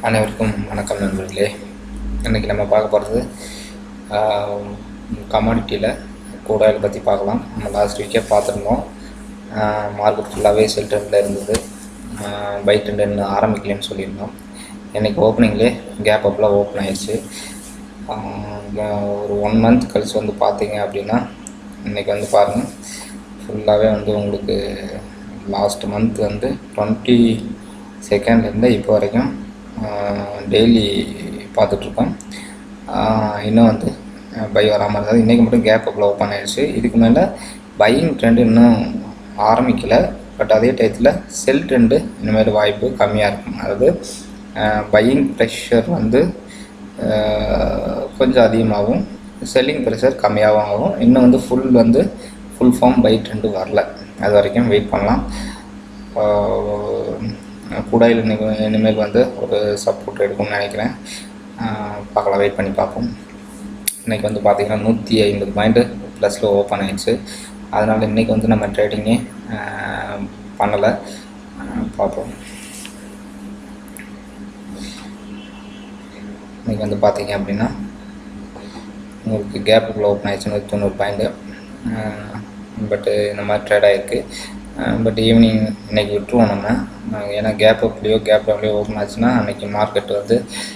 அனைவருக்கும் வணக்கம் நண்பர்களே இன்றைக்கி நம்ம பார்க்க போகிறது கமாடிட்டியில் கூடாயில் பற்றி பார்க்கலாம் நம்ம லாஸ்ட் வீக்கே பார்த்துருந்தோம் மார்க்கெட் ஃபுல்லாகவே செல் ட்ரெண்டில் இருந்தது பை ட்ரெண்ட் இன்னும் ஆரம்பிக்கலன்னு சொல்லியிருந்தோம் இன்றைக்கி ஓப்பனிங்லேயே கேப் அப்லாம் ஓப்பன் ஆயிடுச்சு ஒரு ஒன் மந்த் கழிச்சு வந்து பார்த்தீங்க அப்படின்னா இன்றைக்கி வந்து பாருங்கள் ஃபுல்லாகவே வந்து உங்களுக்கு லாஸ்ட் மந்த் வந்து டுவெண்ட்டி செகண்ட்லேருந்து இப்போ வரைக்கும் டெய்லி பார்த்துட்ருக்கோம் இன்னும் வந்து பை வராமல் இருந்தது இன்றைக்கி மட்டும் கேப் அப்பில் ஓப்பன் ஆயிடுச்சு இதுக்கு மேலே பையிங் ட்ரெண்ட் இன்னும் ஆரம்பிக்கலை பட் அதே டயத்தில் செல் ட்ரெண்டு இனிமேல் வாய்ப்பு கம்மியாக இருக்கும் அதாவது பையிங் ப்ரெஷர் வந்து கொஞ்சம் அதிகமாகவும் செல்லிங் ப்ரெஷர் கம்மியாகவும் ஆகும் இன்னும் வந்து ஃபுல் வந்து ஃபுல் ஃபார்ம் பை ட்ரெண்டு வரல அது வரைக்கும் வெயிட் பண்ணலாம் கூடாயில் இனிமேல் வந்து ஒரு சப்போர்ட் எடுக்கும்னு நினைக்கிறேன் பார்க்கலாம் வெயிட் பண்ணி பார்ப்போம் இன்றைக்கி வந்து பார்த்திங்கன்னா நூற்றி ஐம்பது பாயிண்ட்டு ப்ளஸில் ஓப்பன் ஆயிடுச்சு அதனால் இன்றைக்கி வந்து நம்ம ட்ரேடிங்கே பண்ணலை பார்ப்போம் இன்றைக்கி வந்து பார்த்தீங்க அப்படின்னா உங்களுக்கு கேப்புக்குள்ளே ஓப்பன் ஆயிடுச்சு நூற்றி தொண்ணூறு பாயிண்ட்டு பட்டு இந்த மாதிரி ட்ரேட் ஆகிருக்கு பட் ஈவினிங் இன்றைக்கி விட்டுருவோம் நம்ம ஏன்னா கேப் அப்லேயோ கேப் டவுன்லேயோ ஓப்பன் ஆச்சுன்னா அன்றைக்கி மார்க்கெட் வந்து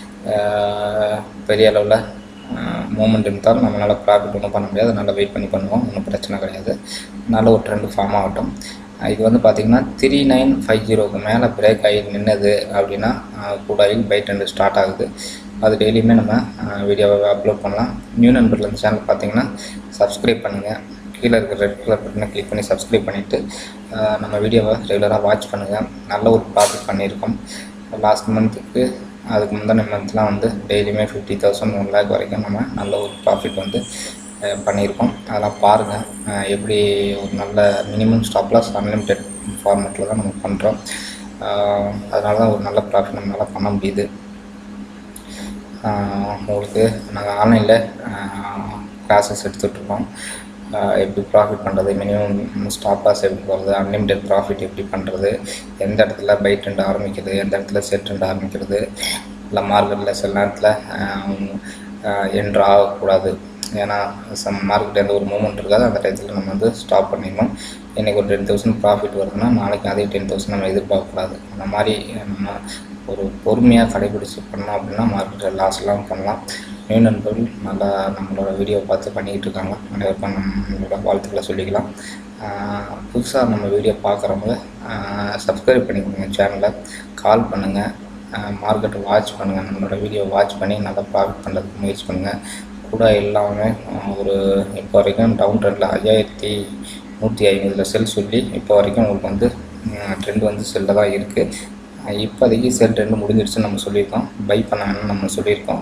பெரிய அளவில் மூமெண்ட் இருந்தாலும் நம்மளால் ப்ராஃபிட் ஒன்றும் பண்ண முடியாது அதனால் வெயிட் பண்ணி பண்ணுவோம் ஒன்றும் பிரச்சனை கிடையாது நல்ல ஒரு ட்ரெண்டு ஃபார்ம் ஆகட்டும் இது வந்து பார்த்திங்கன்னா த்ரீ நைன் ஃபைவ் ஜீரோக்கு மேலே பிரேக் ஆகி நின்னது அப்படின்னா கூடாயில் பை ட்ரெண்டு ஸ்டார்ட் ஆகுது அது டெய்லியுமே நம்ம வீடியோவை அப்லோட் பண்ணலாம் நியூ நண்பர்கள் இந்த சேனல் பார்த்தீங்கன்னா சப்ஸ்கிரைப் பண்ணுங்கள் கீழே இருக்கிற ரெட் கலர் பட்டனை கிளிக் பண்ணி சப்ஸ்கிரைப் பண்ணிவிட்டு நம்ம வீடியோவை ரெகுலராக வாட்ச் பண்ணுங்கள் நல்ல ஒரு ப்ராஃபிட் பண்ணியிருக்கோம் லாஸ்ட் மந்த்துக்கு அதுக்கு முந்தின மந்த்லாம் வந்து டெய்லியுமே ஃபிஃப்டி தௌசண்ட் ஒன் லேக் வரைக்கும் நம்ம நல்ல ஒரு ப்ராஃபிட் வந்து பண்ணியிருக்கோம் அதெல்லாம் பாருங்கள் எப்படி ஒரு நல்ல மினிமம் ஸ்டாப் லாஸ் அன்லிமிட்டெட் ஃபார்மேட்டில் தான் நம்ம பண்ணுறோம் அதனால தான் ஒரு நல்ல ப்ராஃபிட் நம்மளால் பண்ண முடியுது உங்களுக்கு நாங்கள் ஆன்லைனில் கிளாஸஸ் எடுத்துகிட்ருக்கோம் எப்படி ப்ராஃபிட் பண்ணுறது மினிமம் ஸ்டாப் லாஸ் எப்படி போகிறது அன்லிமிட்டெட் ப்ராஃபிட் எப்படி பண்ணுறது எந்த இடத்துல பை ட்ரெண்ட் ஆரம்பிக்கிறது எந்த இடத்துல செட் ட்ரெண்ட் ஆரம்பிக்கிறது இல்லை மார்க்கெட்டில் சில நேரத்தில் என்ட்ரு ஆகக்கூடாது ஏன்னா சம் மார்க்கெட் எந்த ஒரு மூமெண்ட் இருக்காது அந்த டயத்தில் நம்ம வந்து ஸ்டாப் பண்ணிடணும் இன்றைக்கி ஒரு டென் தௌசண்ட் ப்ராஃபிட் வருதுன்னா நாளைக்கு அதே டென் தௌசண்ட் நம்ம எதிர்பார்க்கக்கூடாது அந்த மாதிரி நம்ம ஒரு பொறுமையாக கடைபிடிச்சி பண்ணோம் அப்படின்னா மார்க்கெட்டில் லாஸ்லாம் பண்ணலாம் நியூ நண்பர்கள் நல்லா நம்மளோட வீடியோ பார்த்து பண்ணிக்கிட்டு இருக்காங்க அனைவருக்கும் நம்மளோட வாழ்த்துக்களை சொல்லிக்கலாம் புதுசாக நம்ம வீடியோ பார்க்குறவங்க சப்ஸ்கிரைப் பண்ணிக்கோங்க சேனலை கால் பண்ணுங்கள் மார்க்கெட்டை வாட்ச் பண்ணுங்கள் நம்மளோட வீடியோ வாட்ச் பண்ணி நல்லா ப்ராஃபிட் பண்ணுறதுக்கு முயற்சி பண்ணுங்கள் கூட எல்லாமே ஒரு இப்போ வரைக்கும் டவுன் ட்ரெண்டில் ஐயாயிரத்தி நூற்றி ஐம்பதில் செல் சொல்லி இப்போ வரைக்கும் உங்களுக்கு வந்து ட்ரெண்ட் வந்து செல்லில் தான் இருக்குது இப்போதைக்கு செல் ட்ரெண்டு முடிஞ்சிடுச்சுன்னு நம்ம சொல்லியிருக்கோம் பை பண்ண வேணும்னு நம்ம சொல்லியிருக்கோம்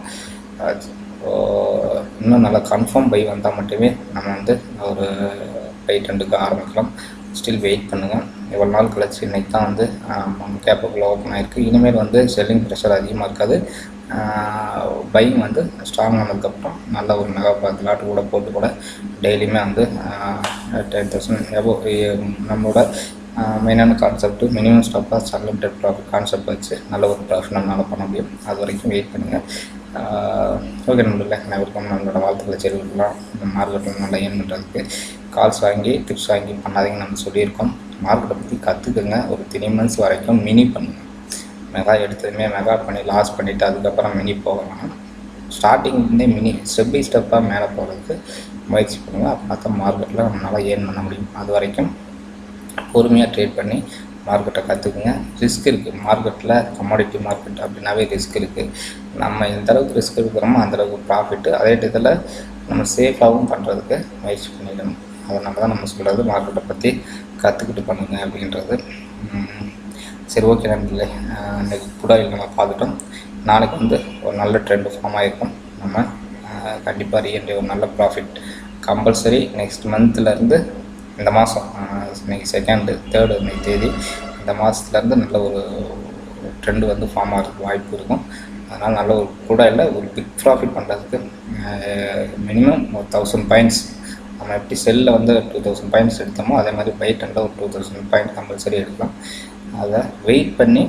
இன்னும் நல்லா கன்ஃபார்ம் பை வந்தால் மட்டுமே நம்ம வந்து ஒரு பை ட்ரெண்டுக்கு ஆரம்பிக்கலாம் ஸ்டில் வெயிட் பண்ணுங்கள் இவ்வளோ நாள் கழிச்சு இன்றைக்கி தான் வந்து கேப்பபிள் ஓப்பன் ஆகிருக்கு இனிமேல் வந்து செல்லிங் ப்ரெஷர் அதிகமாக இருக்காது பையிங் வந்து ஸ்ட்ராங் ஆனதுக்கப்புறம் நல்ல ஒரு மெகா லாட்டு கூட போட்டு கூட டெய்லியுமே வந்து டென் தௌசண்ட் எபோ நம்மளோட மெயினான concept minimum stop loss unlimited profit concept வச்சு நல்ல ஒரு ப்ராஃபிட் நம்மளால் பண்ண முடியும் அது வரைக்கும் வெயிட் பண்ணுங்கள் ஓகே நம்பரில் அனைவருக்கும் நம்மளோட வாழ்த்துக்களை தெரிவிக்கலாம் இந்த மார்க்கெட்டில் நல்லா ஏன் பண்ணுறதுக்கு கால்ஸ் வாங்கி டிப்ஸ் வாங்கி பண்ணாதீங்கன்னு நம்ம சொல்லியிருக்கோம் மார்க்கெட்டை பற்றி கற்றுக்குங்க ஒரு த்ரீ மந்த்ஸ் வரைக்கும் மினி பண்ணுங்கள் மெகா எடுத்ததுமே மெகா பண்ணி லாஸ் பண்ணிவிட்டு அதுக்கப்புறம் மினி போகலாம் ஸ்டார்டிங்லேருந்தே மினி ஸ்டெப் பை ஸ்டெப்பாக மேலே போகிறதுக்கு முயற்சி பண்ணுங்கள் அப்படின்னா தான் மார்க்கெட்டில் நம்மளால் ஏர்ன் பண்ண முடியும் அது வரைக்கும் பொறுமையாக ட்ரேட் பண்ணி மார்க்கெட்டை கற்றுக்குங்க ரிஸ்க் இருக்குது மார்க்கெட்டில் கமாடிட்டி மார்க்கெட் அப்படின்னாவே ரிஸ்க் இருக்குது நம்ம எந்த அளவுக்கு ரிஸ்க் எடுக்கிறோமோ அந்தளவுக்கு ப்ராஃபிட்டு அதே டயத்தில் நம்ம சேஃபாகவும் பண்ணுறதுக்கு முயற்சி பண்ணிடணும் அதனால தான் நம்ம சொல்கிறது மார்க்கெட்டை பற்றி கற்றுக்கிட்டு பண்ணுங்க அப்படின்றது சரி ஓகே நண்பர்களே இன்றைக்கி புடாயில் நம்ம பார்த்துட்டோம் நாளைக்கு வந்து ஒரு நல்ல ட்ரெண்டு ஃபார்ம் ஆகிருக்கும் நம்ம கண்டிப்பாக ரீஎன்ட்ரி ஒரு நல்ல ப்ராஃபிட் கம்பல்சரி நெக்ஸ்ட் மந்த்லேருந்து இந்த மாதம் இன்றைக்கி செகண்டு தேர்டு இன்னைக்கு தேதி இந்த மாதத்துலேருந்து நல்ல ஒரு ட்ரெண்டு வந்து ஃபார்ம் ஆகிறதுக்கு வாய்ப்பு இருக்கும் அதனால் நல்ல ஒரு கூட இல்லை ஒரு பிக் ப்ராஃபிட் பண்ணுறதுக்கு மினிமம் ஒரு தௌசண்ட் பாயிண்ட்ஸ் நம்ம எப்படி செல்லில் வந்து டூ தௌசண்ட் பாயிண்ட்ஸ் எடுத்தோமோ அதே மாதிரி பை ட்ரெண்டில் ஒரு டூ தௌசண்ட் பாயிண்ட் கம்பல்சரி எடுக்கலாம் அதை வெயிட் பண்ணி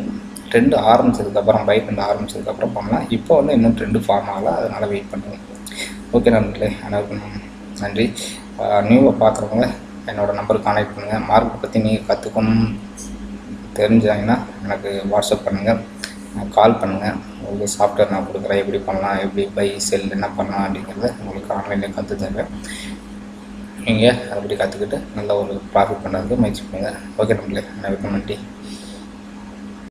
ட்ரெண்டு ஆரம்பிச்சதுக்கப்புறம் பை ட்ரெண்ட் ஆரம்பிச்சதுக்கப்புறம் பண்ணலாம் இப்போ வந்து இன்னும் ட்ரெண்டு ஃபார்ம் ஆகல அதனால் வெயிட் பண்ணுவோம் ஓகே நண்பர்களே அனைவருக்கும் நன்றி நியூவை பார்க்குறவங்க என்னோடய நம்பருக்கு கான்டாக்ட் பண்ணுங்கள் மார்க்கெட் பற்றி நீங்கள் கற்றுக்கணும் தெரிஞ்சாங்கன்னா எனக்கு வாட்ஸ்அப் பண்ணுங்கள் கால் பண்ணுங்கள் உங்களுக்கு சாஃப்ட்வேர் நான் கொடுக்குறேன் எப்படி பண்ணலாம் எப்படி பை செல் என்ன பண்ணலாம் அப்படிங்கிறத உங்களுக்கு ஆன்லைனில் கற்று தருவேன் நீங்கள் அப்படி கற்றுக்கிட்டு நல்ல ஒரு ப்ராஃபிட் பண்ணுறதுக்கு முயற்சி பண்ணுங்கள் ஓகே நம்மளே அனைவருக்கும் நன்றி